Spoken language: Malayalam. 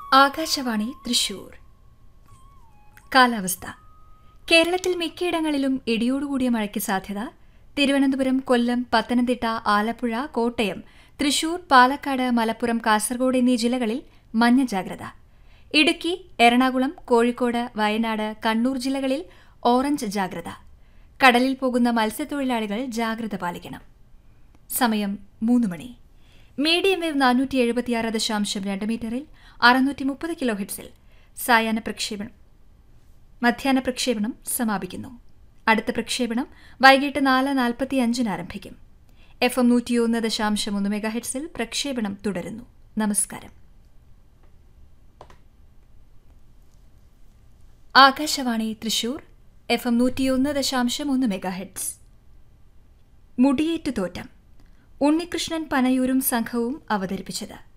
ആകാശവാണി തൃശൂർ കാലാവസ്ഥ കേരളത്തിൽ മിക്കയിടങ്ങളിലും ഇടിയോടുകൂടിയ മഴയ്ക്ക് സാധ്യത തിരുവനന്തപുരം കൊല്ലം പത്തനംതിട്ട ആലപ്പുഴ കോട്ടയം തൃശൂർ പാലക്കാട് മലപ്പുറം കാസർഗോഡ് എന്നീ ജില്ലകളിൽ മഞ്ഞ ജാഗ്രത ഇടുക്കി എറണാകുളം കോഴിക്കോട് വയനാട് കണ്ണൂർ ജില്ലകളിൽ ഓറഞ്ച് ജാഗ്രത കടലിൽ പോകുന്ന മത്സ്യത്തൊഴിലാളികൾ ജാഗ്രത പാലിക്കണം സമയം മൂന്ന് മണി മീഡിയം വേവ് നാനൂറ്റി എഴുപത്തിയാറ് ദശാംശം രണ്ട് മീറ്ററിൽ അറുന്നൂറ്റി മുപ്പത് കിലോ ഹെഡ്സിൽ സായാഹ്ന പ്രക്ഷേപണം മധ്യാഹ്ന പ്രക്ഷേപണം സമാപിക്കുന്നു അടുത്ത പ്രക്ഷേപണം വൈകിട്ട് നാല് നാൽപ്പത്തി അഞ്ചിന് ആരംഭിക്കും എഫ് എം നൂറ്റിയൊന്ന് ദശാംശം ഒന്ന് മെഗാ ഹെഡ്സിൽ പ്രക്ഷേപണം തുടരുന്നു നമസ്കാരം ആകാശവാണി തൃശൂർ എഫ് എം നൂറ്റിയൊന്ന് ദശാംശം ഒന്ന് മെഗാ ഹെഡ്സ് മുടിയേറ്റു തോറ്റം ഉണ്ണികൃഷ്ണൻ പനയൂരും സംഘവും അവതരിപ്പിച്ചത്